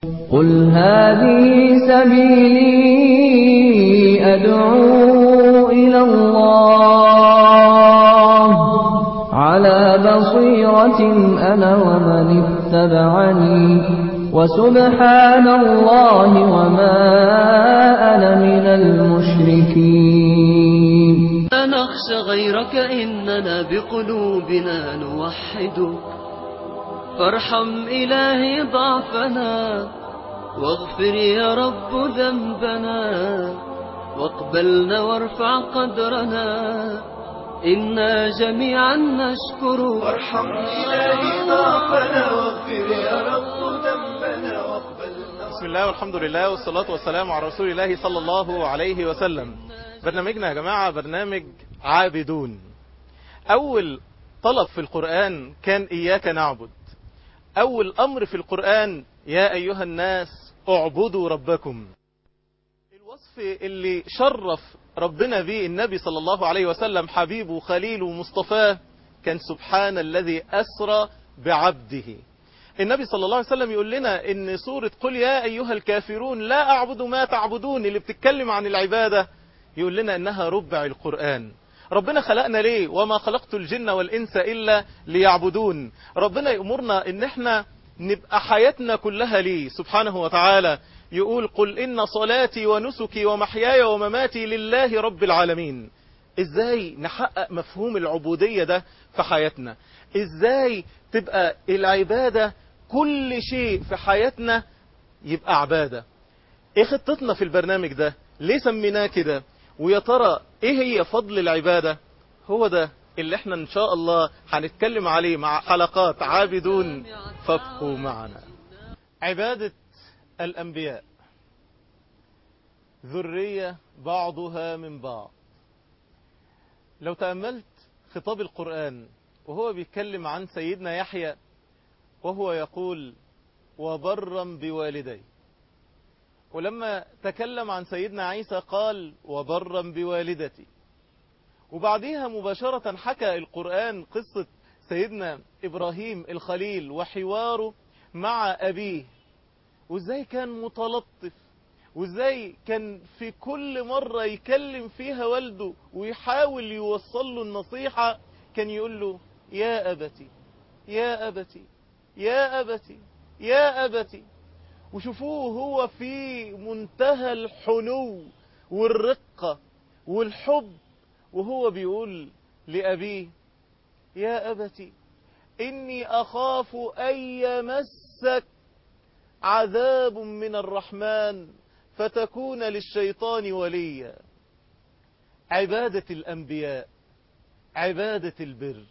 قل هذه سبيلي أدعو إلى الله على بصيرة أنا ومن اتبعني وسبحان الله وما أنا من المشركين لا نخشى غيرك إننا بقلوبنا نوحدك فارحم إلهي ضعفنا واغفر يا رب ذنبنا واقبلنا وارفع قدرنا إنا جميعا نشكر وارحم إلهي ضعفنا واغفر يا رب ذنبنا واقبلنا بسم الله والحمد لله والصلاة والسلام على رسول الله صلى الله عليه وسلم برنامجنا يا جماعة برنامج عابدون أول طلب في القرآن كان إياك نعبد أول أمر في القرآن يا أيها الناس اعبدوا ربكم الوصف اللي شرف ربنا به النبي صلى الله عليه وسلم حبيبه خليله مصطفاه كان سبحان الذي أسرى بعبده النبي صلى الله عليه وسلم يقول لنا ان سورة قل يا أيها الكافرون لا أعبد ما تعبدون اللي بتتكلم عن العبادة يقول لنا انها ربع القرآن ربنا خلقنا ليه وما خلقت الجن والإنس إلا ليعبدون ربنا يأمرنا ان احنا نبقى حياتنا كلها ليه سبحانه وتعالى يقول قل إن صلاتي ونسكي ومحياي ومماتي لله رب العالمين ازاي نحقق مفهوم العبودية ده في حياتنا ازاي تبقى العبادة كل شيء في حياتنا يبقى عبادة ايه خطتنا في البرنامج ده ليه سميناه كده ويا ترى ايه هي فضل العبادة هو ده اللي احنا ان شاء الله هنتكلم عليه مع حلقات عابدون فابقوا معنا عبادة الانبياء ذرية بعضها من بعض لو تأملت خطاب القرآن وهو بيتكلم عن سيدنا يحيى وهو يقول وبرا بوالدي ولما تكلم عن سيدنا عيسى قال وبرا بوالدتي وبعديها مباشرة حكى القرآن قصة سيدنا إبراهيم الخليل وحواره مع أبيه وازاي كان متلطف وازاي كان في كل مرة يكلم فيها والده ويحاول يوصل له النصيحة كان يقول له يا أبتي يا أبتي يا أبتي يا أبتي وشوفوه هو في منتهى الحنو والرقة والحب وهو بيقول لأبيه يا أبتي إني أخاف أن يمسك عذاب من الرحمن فتكون للشيطان وليا عبادة الأنبياء عبادة البر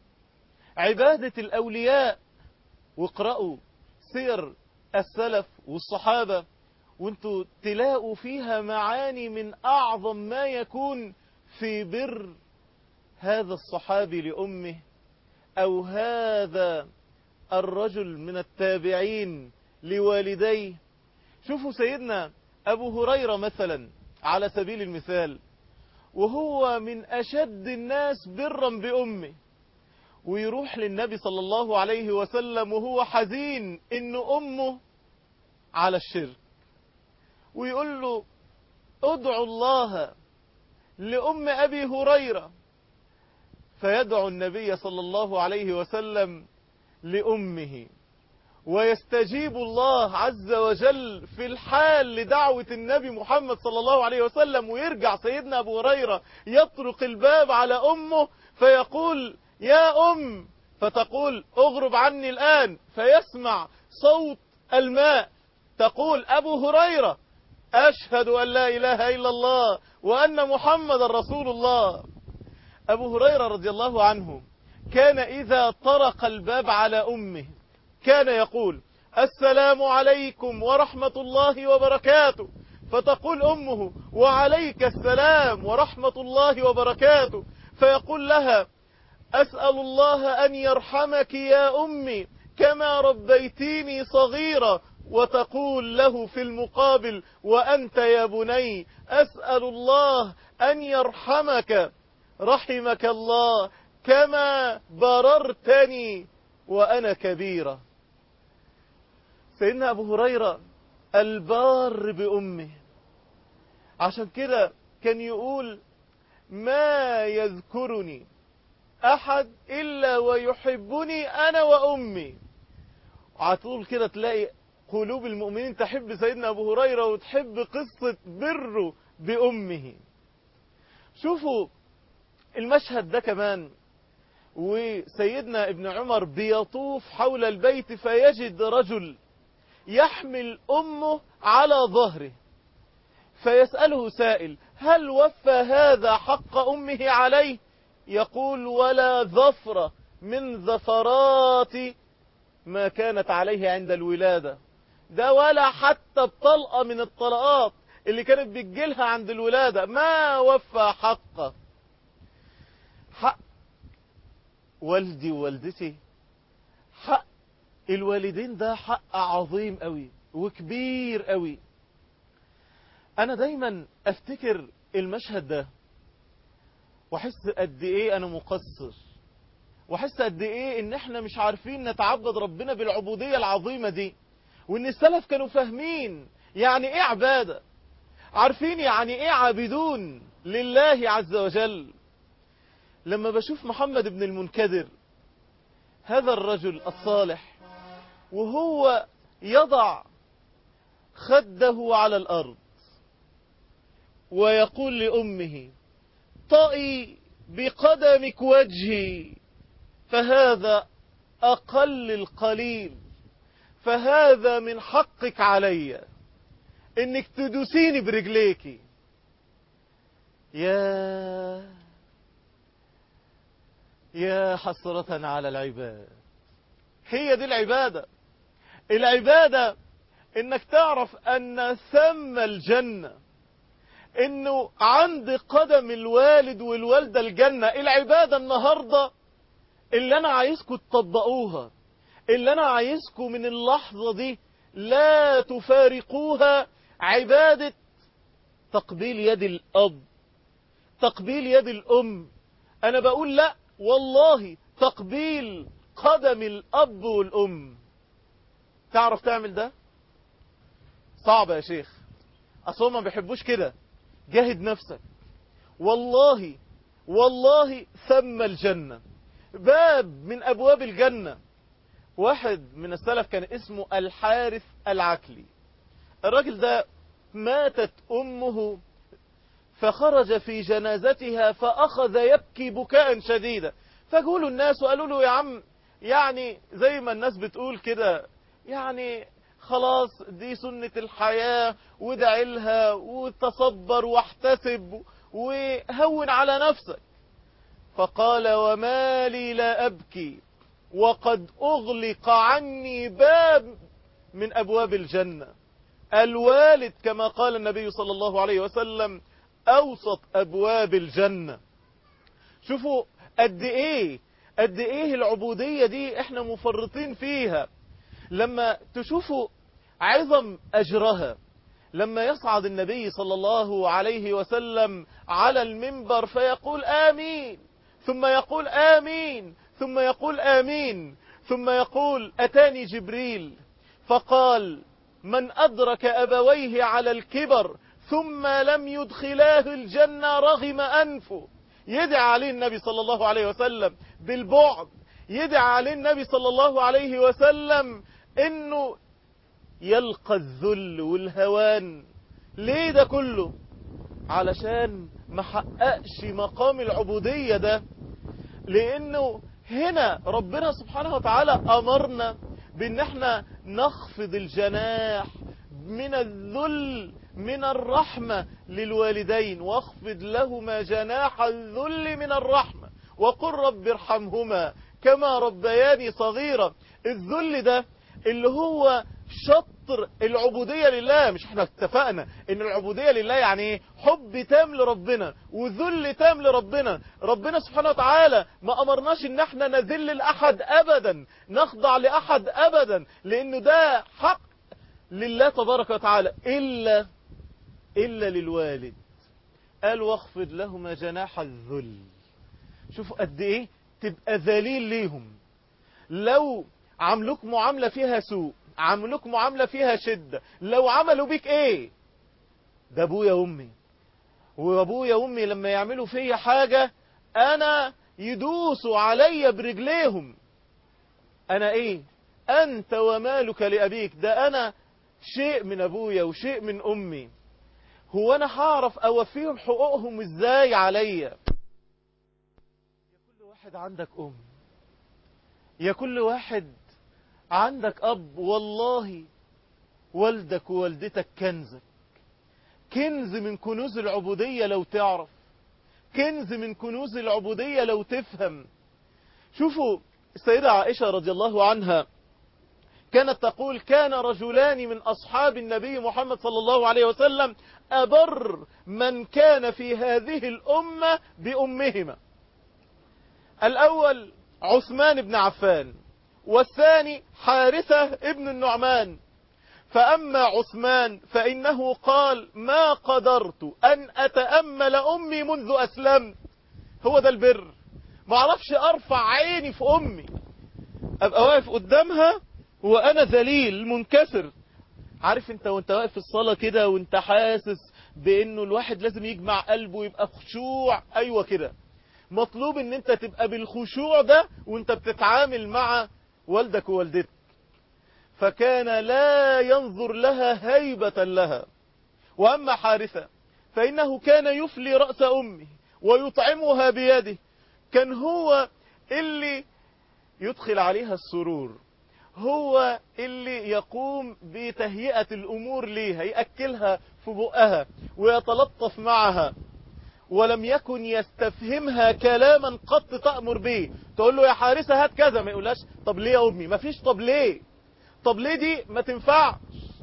عبادة الأولياء واقرأوا سير السلف والصحابة وانتوا تلاقوا فيها معاني من أعظم ما يكون في بر هذا الصحابي لأمه أو هذا الرجل من التابعين لوالديه شوفوا سيدنا أبو هريرة مثلا على سبيل المثال وهو من أشد الناس برا بأمه ويروح للنبي صلى الله عليه وسلم وهو حزين إن أمه على الشرك ويقول له ادعو الله لأم أبي هريرة فيدعو النبي صلى الله عليه وسلم لأمه ويستجيب الله عز وجل في الحال لدعوة النبي محمد صلى الله عليه وسلم ويرجع سيدنا أبو هريرة يطرق الباب على أمه فيقول يا أم فتقول اغرب عني الآن فيسمع صوت الماء تقول أبو هريرة أشهد أن لا إله إلا الله وأن محمد رسول الله أبو هريرة رضي الله عنه كان إذا طرق الباب على أمه كان يقول السلام عليكم ورحمة الله وبركاته فتقول أمه وعليك السلام ورحمة الله وبركاته فيقول لها أسأل الله أن يرحمك يا أمي كما ربيتيني صغيرة وتقول له في المقابل وأنت يا بني أسأل الله أن يرحمك رحمك الله كما بررتني وأنا كبيرة سيدنا أبو هريرة البار بأمه عشان كده كان يقول ما يذكرني أحد إلا ويحبني أنا وأمي عطول كده تلاقي قلوب المؤمنين تحب سيدنا أبو هريرة وتحب قصة بره بأمه شوفوا المشهد ده كمان وسيدنا ابن عمر بيطوف حول البيت فيجد رجل يحمل أمه على ظهره فيسأله سائل هل وفى هذا حق أمه عليه يقول ولا ظفرة من ظفرات ما كانت عليه عند الولادة ده ولا حتى الطلقة من الطلقات اللي كانت بتجيلها عند الولادة ما وفى حقه حق والدي ووالدتي حق الوالدين ده حق عظيم قوي وكبير قوي انا دايما افتكر المشهد ده واحس قد ايه انا مقصر واحس قد ايه ان احنا مش عارفين نتعبد ربنا بالعبودية العظيمة دي وان السلف كانوا فاهمين يعني ايه عبادة عارفين يعني ايه عابدون لله عز وجل لما بشوف محمد بن المنكدر هذا الرجل الصالح وهو يضع خده على الأرض ويقول لأمه طئي بقدمك وجهي فهذا أقل القليل فهذا من حقك علي انك تدوسيني برجليكي يا يا حسرة على العباد هي دي العبادة العبادة انك تعرف ان ثم الجنة انه عند قدم الوالد والوالدة الجنة العبادة النهاردة اللي انا عايزكم تطبقوها اللي انا عايزكم من اللحظة دي لا تفارقوها عبادة تقبيل يد الاب تقبيل يد الام انا بقول لا والله تقبيل قدم الاب والام تعرف تعمل ده صعب يا شيخ اصلا ما بيحبوش كده جاهد نفسك والله والله ثم الجنة باب من ابواب الجنة واحد من السلف كان اسمه الحارث العكلي الراجل ده ماتت امه فخرج في جنازتها فأخذ يبكي بكاء شديدا فقولوا الناس وقالوا له يا عم يعني زي ما الناس بتقول كده يعني خلاص دي سنة الحياة ودع لها وتصبر واحتسب وهون على نفسك فقال وما لي لا أبكي وقد أغلق عني باب من أبواب الجنة الوالد كما قال النبي صلى الله عليه وسلم أوسط أبواب الجنة شوفوا قد إيه قد إيه العبودية دي إحنا مفرطين فيها لما تشوفوا عظم أجرها لما يصعد النبي صلى الله عليه وسلم على المنبر فيقول آمين ثم يقول آمين ثم يقول آمين ثم يقول أتاني جبريل فقال من أدرك أبويه على الكبر ثم لم يدخلاه الجنة رغم أنفه يدعى عليه النبي صلى الله عليه وسلم بالبعد يدعى عليه النبي صلى الله عليه وسلم انه يلقى الذل والهوان ليه ده كله علشان ما حققش مقام العبودية ده لانه هنا ربنا سبحانه وتعالى امرنا بان احنا نخفض الجناح من الذل من الرحمة للوالدين واخفض لهما جناح الذل من الرحمة وقل رب ارحمهما كما ربياني صغيرا الذل ده اللي هو شطر العبودية لله مش احنا اتفقنا ان العبودية لله يعني ايه حب تام لربنا وذل تام لربنا ربنا سبحانه وتعالى ما امرناش ان احنا نذل لاحد ابدا نخضع لاحد ابدا لان ده حق لله تبارك وتعالى الا الا للوالد قال واخفض لهما جناح الذل شوفوا قد ايه تبقى ذليل ليهم لو عاملوك معاملة فيها سوء عاملوك معاملة فيها شدة لو عملوا بيك ايه ده ابويا وامي وابويا وامي لما يعملوا فيا حاجة انا يدوسوا عليا برجليهم انا ايه انت ومالك لابيك ده انا شيء من ابويا وشيء من امي هو انا هعرف اوفيهم حقوقهم ازاي عليا يا كل واحد عندك ام يا كل واحد عندك اب والله والدك ووالدتك كنزك كنز من كنوز العبودية لو تعرف كنز من كنوز العبودية لو تفهم شوفوا السيدة عائشة رضي الله عنها كانت تقول كان رجلان من أصحاب النبي محمد صلى الله عليه وسلم أبر من كان في هذه الأمة بأمهما الأول عثمان بن عفان والثاني حارثة ابن النعمان فأما عثمان فإنه قال ما قدرت أن أتأمل أمي منذ أسلمت هو ده البر ما اعرفش أرفع عيني في أمي أبقى واقف قدامها وأنا ذليل منكسر عارف انت وانت واقف في الصلاة كده وانت حاسس بانه الواحد لازم يجمع قلبه ويبقى خشوع ايوه كده مطلوب ان انت تبقى بالخشوع ده وانت بتتعامل مع والدك ووالدتك فكان لا ينظر لها هيبة لها وأما حارثة فإنه كان يفلي رأس أمه ويطعمها بيده كان هو اللي يدخل عليها السرور هو اللي يقوم بتهيئة الأمور ليها يأكلها في بقها ويتلطف معها ولم يكن يستفهمها كلاما قط تأمر به تقول له يا حارسة هات كذا ما يقولهاش طب ليه يا أمي ما فيش طب ليه طب ليه دي ما تنفعش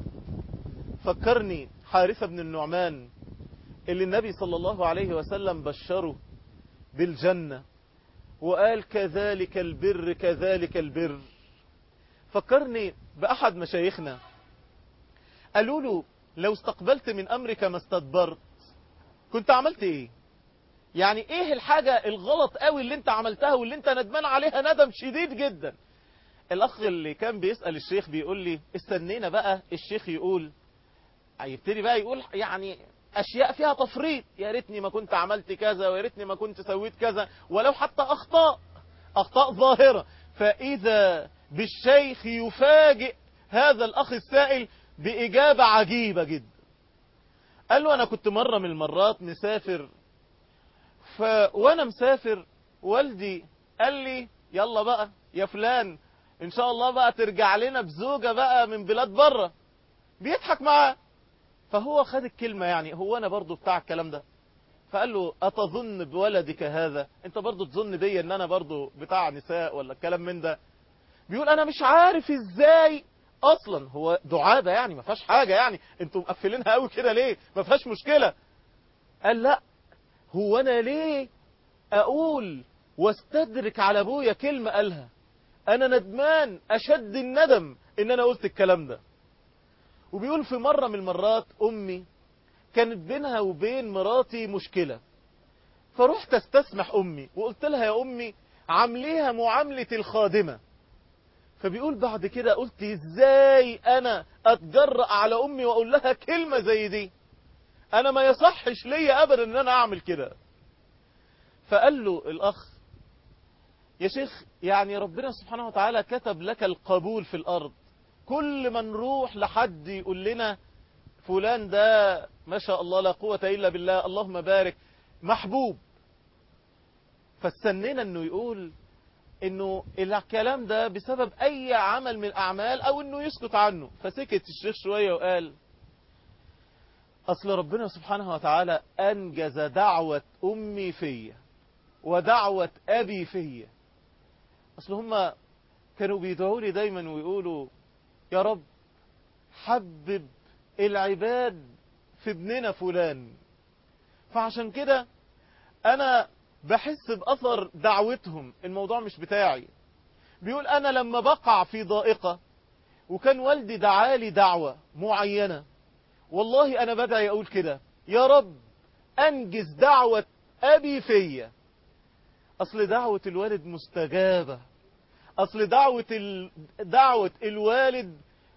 فكرني حارثة بن النعمان اللي النبي صلى الله عليه وسلم بشره بالجنة وقال كذلك البر كذلك البر فكرني بأحد مشايخنا قالوا له لو استقبلت من أمرك ما استدبرت كنت عملت ايه يعني ايه الحاجة الغلط قوي اللي انت عملتها واللي انت ندمان عليها ندم شديد جدا الاخ اللي كان بيسأل الشيخ بيقول لي استنينا بقى الشيخ يقول هيبتدي بقى يقول يعني اشياء فيها تفريط يا ريتني ما كنت عملت كذا ويا ريتني ما كنت سويت كذا ولو حتى اخطاء اخطاء ظاهرة فاذا بالشيخ يفاجئ هذا الاخ السائل باجابة عجيبة جدا قال له انا كنت مرة من المرات مسافر ف... وانا مسافر والدي قال لي يلا بقى يا فلان ان شاء الله بقى ترجع لنا بزوجة بقى من بلاد بره بيضحك معاه فهو خد الكلمة يعني هو انا برضو بتاع الكلام ده فقال له اتظن بولدك هذا انت برضو تظن بيا ان انا برضو بتاع نساء ولا الكلام من ده بيقول انا مش عارف ازاي اصلا هو دعابة يعني ما فيهاش حاجة يعني انتوا مقفلينها قوي كده ليه ما فيهاش مشكلة قال لا هو انا ليه اقول واستدرك على ابويا كلمة قالها انا ندمان اشد الندم ان انا قلت الكلام ده وبيقول في مرة من المرات امي كانت بينها وبين مراتي مشكلة فرحت استسمح امي وقلت لها يا امي عامليها معاملة الخادمة فبيقول بعد كده قلت ازاي انا اتجرأ على امي واقول لها كلمة زي دي انا ما يصحش ليا ابدا ان انا اعمل كده فقال له الاخ يا شيخ يعني ربنا سبحانه وتعالى كتب لك القبول في الارض كل ما نروح لحد يقول لنا فلان ده ما شاء الله لا قوة الا بالله اللهم بارك محبوب فاستنينا انه يقول انه الكلام ده بسبب اي عمل من الاعمال او انه يسكت عنه فسكت الشيخ شوية وقال اصل ربنا سبحانه وتعالى انجز دعوة امي فيا ودعوة ابي فيا اصل هما كانوا بيدعوا لي دايما ويقولوا يا رب حبب العباد في ابننا فلان فعشان كده انا بحس بأثر دعوتهم الموضوع مش بتاعي بيقول أنا لما بقع في ضائقة وكان والدي دعالي دعوة معينة والله أنا بدعي أقول كده يا رب أنجز دعوة أبي فيا أصل دعوة الوالد مستجابة أصل دعوة, ال... دعوة الوالد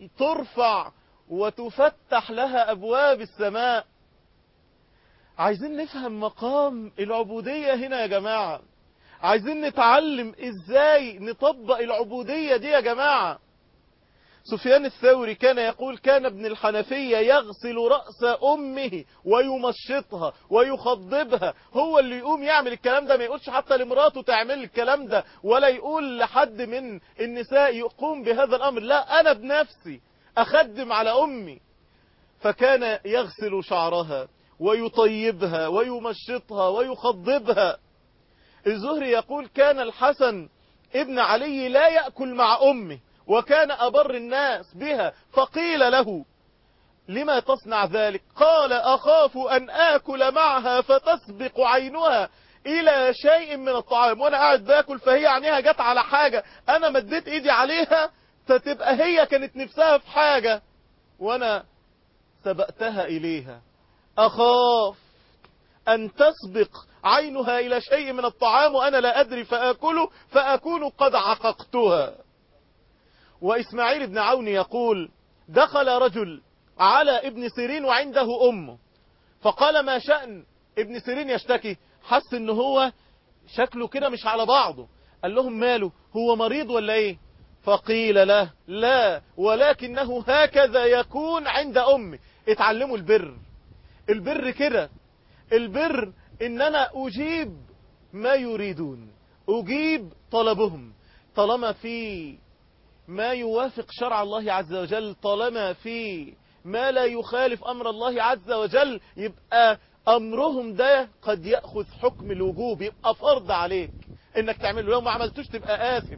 ترفع وتفتح لها أبواب السماء عايزين نفهم مقام العبودية هنا يا جماعة عايزين نتعلم ازاي نطبق العبودية دي يا جماعة سفيان الثوري كان يقول كان ابن الحنفية يغسل رأس أمه ويمشطها ويخضبها هو اللي يقوم يعمل الكلام ده ما يقولش حتى لمراته تعمل الكلام ده ولا يقول لحد من النساء يقوم بهذا الأمر لا أنا بنفسي أخدم على أمي فكان يغسل شعرها ويطيبها ويمشطها ويخضبها الزهري يقول كان الحسن ابن علي لا يأكل مع أمه وكان أبر الناس بها فقيل له لما تصنع ذلك قال أخاف أن آكل معها فتسبق عينها إلى شيء من الطعام وأنا قاعد باكل فهي عينيها جت على حاجة أنا مديت إيدي عليها فتبقى هي كانت نفسها في حاجة وأنا سبقتها إليها أخاف أن تسبق عينها إلى شيء من الطعام وأنا لا أدري فآكله فأكون قد عققتها وإسماعيل بن عون يقول دخل رجل على ابن سيرين وعنده أمه فقال ما شأن ابن سيرين يشتكي حس ان هو شكله كده مش على بعضه قال لهم ماله هو مريض ولا ايه فقيل له لا ولكنه هكذا يكون عند أمه اتعلموا البر البر كده البر ان انا اجيب ما يريدون اجيب طلبهم طالما في ما يوافق شرع الله عز وجل طالما في ما لا يخالف امر الله عز وجل يبقى امرهم ده قد يأخذ حكم الوجوب يبقى فرض عليك انك تعمله لو ما عملتوش تبقى آثم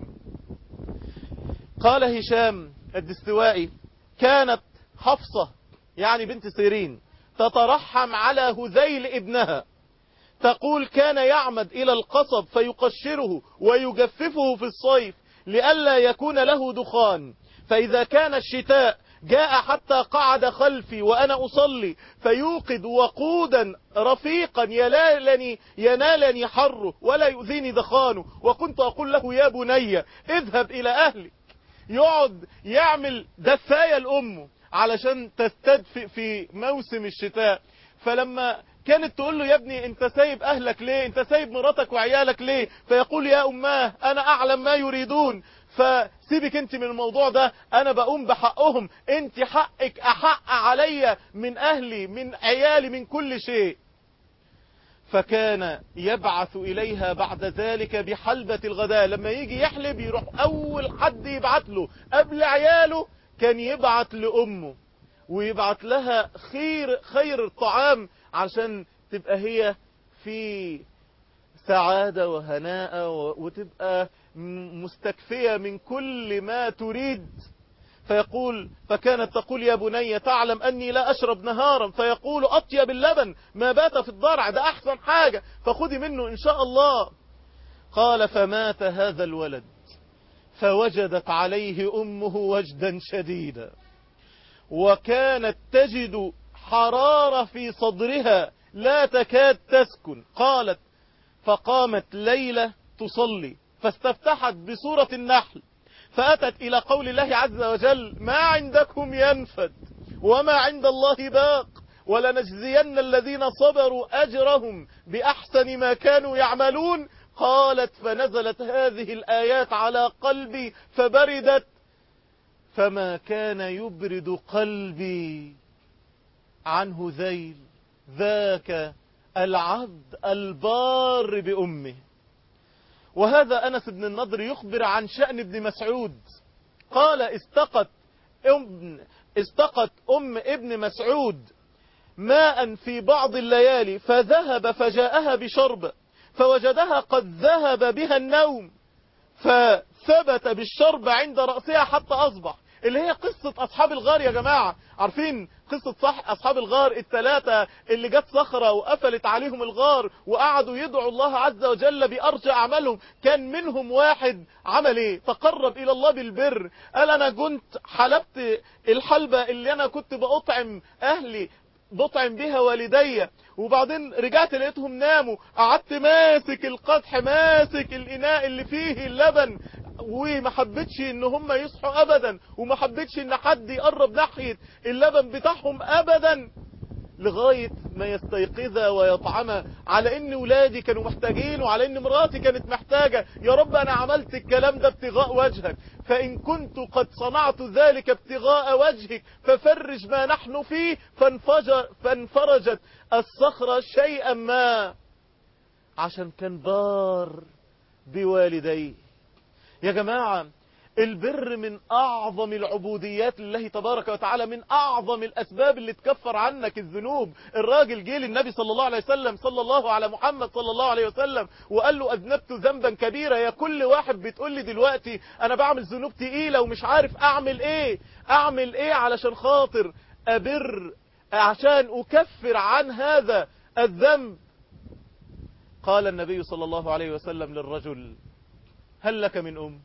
قال هشام الدستوائي كانت حفصة يعني بنت سيرين تترحم على هذيل ابنها تقول كان يعمد إلى القصب فيقشره ويجففه في الصيف لئلا يكون له دخان فإذا كان الشتاء جاء حتى قعد خلفي وأنا أصلي فيوقد وقودا رفيقا ينالني, ينالني حره ولا يؤذيني دخانه وكنت أقول له يا بني اذهب إلى أهلك يقعد يعمل دفاية لأمه علشان تستدفئ في موسم الشتاء فلما كانت تقول له يا ابني انت سايب اهلك ليه انت سايب مراتك وعيالك ليه فيقول يا اماه انا اعلم ما يريدون فسيبك انت من الموضوع ده انا بقوم بحقهم انت حقك احق عليا من اهلي من عيالي من كل شيء فكان يبعث إليها بعد ذلك بحلبة الغداء لما يجي يحلب يروح أول حد يبعت له قبل عياله كان يبعت لأمه ويبعت لها خير خير الطعام عشان تبقى هي في سعادة وهناء وتبقى مستكفية من كل ما تريد فيقول فكانت تقول يا بني تعلم أني لا أشرب نهارا فيقول أطيب اللبن ما بات في الضرع ده أحسن حاجة فخذي منه إن شاء الله قال فمات هذا الولد فوجدت عليه أمه وجدا شديدا وكانت تجد حرارة في صدرها لا تكاد تسكن قالت فقامت ليلة تصلي فاستفتحت بسورة النحل فأتت إلى قول الله عز وجل ما عندكم ينفد وما عند الله باق ولنجزين الذين صبروا أجرهم بأحسن ما كانوا يعملون قالت فنزلت هذه الآيات على قلبي فبردت فما كان يبرد قلبي عنه ذيل ذاك العبد البار بأمه وهذا أنس بن النضر يخبر عن شأن ابن مسعود قال استقت أم, استقت أم ابن مسعود ماء في بعض الليالي فذهب فجاءها بشرب فوجدها قد ذهب بها النوم فثبت بالشرب عند رأسها حتى أصبح اللي هي قصة أصحاب الغار يا جماعة عارفين قصة صح أصحاب الغار الثلاثة اللي جت صخرة وقفلت عليهم الغار وقعدوا يدعوا الله عز وجل بأرجى أعمالهم كان منهم واحد عمل ايه تقرب إلى الله بالبر قال أنا كنت حلبت الحلبة اللي أنا كنت بأطعم أهلي بطعم بها والدي وبعدين رجعت لقيتهم ناموا قعدت ماسك القدح ماسك الإناء اللي فيه اللبن وما حبتش ان هم يصحوا ابدا وما حبتش ان حد يقرب ناحية اللبن بتاعهم ابدا لغاية ما يستيقظ ويطعم على ان ولادي كانوا محتاجين وعلى ان مراتي كانت محتاجة يا رب انا عملت الكلام ده ابتغاء وجهك فان كنت قد صنعت ذلك ابتغاء وجهك ففرج ما نحن فيه فانفجر فانفرجت الصخرة شيئا ما عشان كان بار بوالديه يا جماعة البر من أعظم العبوديات لله تبارك وتعالى من أعظم الأسباب اللي تكفر عنك الذنوب الراجل جه للنبي صلى الله عليه وسلم صلى الله على محمد صلى الله عليه وسلم وقال له أذنبت ذنبا كبيرا يا كل واحد بتقول لي دلوقتي أنا بعمل ذنوب تقيلة ومش عارف أعمل إيه أعمل إيه علشان خاطر أبر عشان أكفر عن هذا الذنب قال النبي صلى الله عليه وسلم للرجل هل لك من أم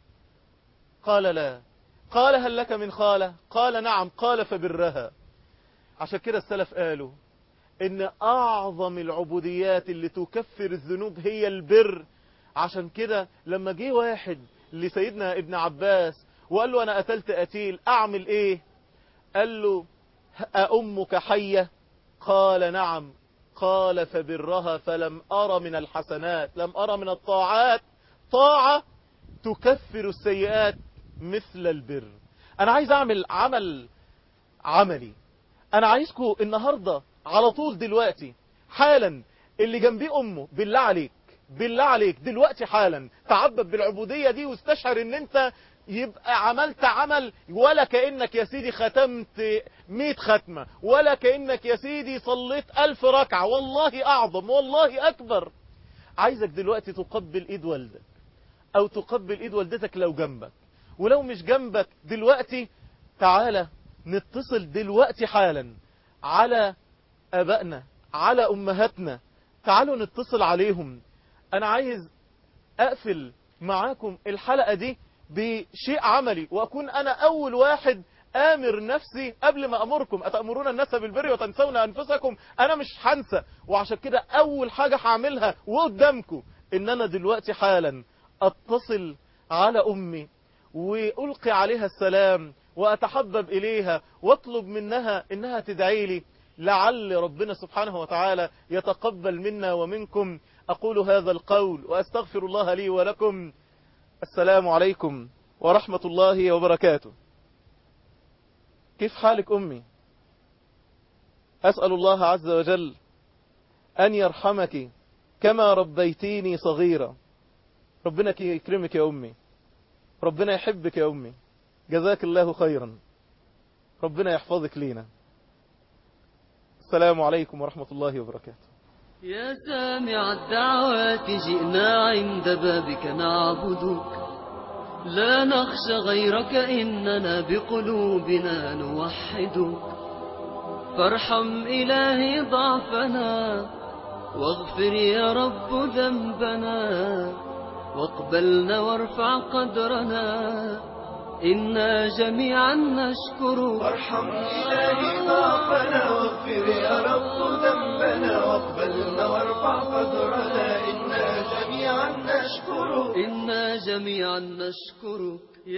قال لا قال هل لك من خالة قال نعم قال فبرها عشان كده السلف قالوا ان اعظم العبوديات اللي تكفر الذنوب هي البر عشان كده لما جه واحد لسيدنا ابن عباس وقال له انا قتلت قتيل اعمل ايه قال له أأمك حية قال نعم قال فبرها فلم أرى من الحسنات لم أرى من الطاعات طاعة تكفر السيئات مثل البر أنا عايز أعمل عمل عملي أنا عايزكم النهاردة على طول دلوقتي حالا اللي جنبيه أمه بالله عليك بالله عليك دلوقتي حالا تعبد بالعبودية دي واستشعر ان انت يبقى عملت عمل ولا كأنك يا سيدي ختمت مئة ختمة ولا كأنك يا سيدي صليت ألف ركعة والله أعظم والله أكبر عايزك دلوقتي تقبل إيد والدك أو تقبل إيد والدتك لو جنبك ولو مش جنبك دلوقتي تعالى نتصل دلوقتي حالا على أبائنا على أمهاتنا تعالوا نتصل عليهم أنا عايز أقفل معاكم الحلقة دي بشيء عملي وأكون أنا أول واحد آمر نفسي قبل ما أمركم أتأمرون الناس بالبر وتنسون أنفسكم أنا مش هنسى وعشان كده أول حاجة هعملها وقدامكم إن أنا دلوقتي حالا أتصل على أمي وألقي عليها السلام وأتحبب إليها واطلب منها إنها تدعي لي لعل ربنا سبحانه وتعالى يتقبل منا ومنكم أقول هذا القول وأستغفر الله لي ولكم السلام عليكم ورحمة الله وبركاته كيف حالك أمي أسأل الله عز وجل أن يرحمك كما ربيتيني صغيرة ربنا يكرمك يا أمي ربنا يحبك يا أمي جزاك الله خيرا ربنا يحفظك لينا السلام عليكم ورحمة الله وبركاته يا سامع الدعوات جئنا عند بابك نعبدك لا نخشى غيرك إننا بقلوبنا نوحدك فارحم إلهي ضعفنا واغفر يا رب ذنبنا واقبلنا وارفع قدرنا إنا جميعا نشكرك وارحم إلهي ضعفنا واغفر يا رب ذنبنا واقبلنا وارفع قدرنا إنا جميعا نشكرك إنا جميعا نشكرك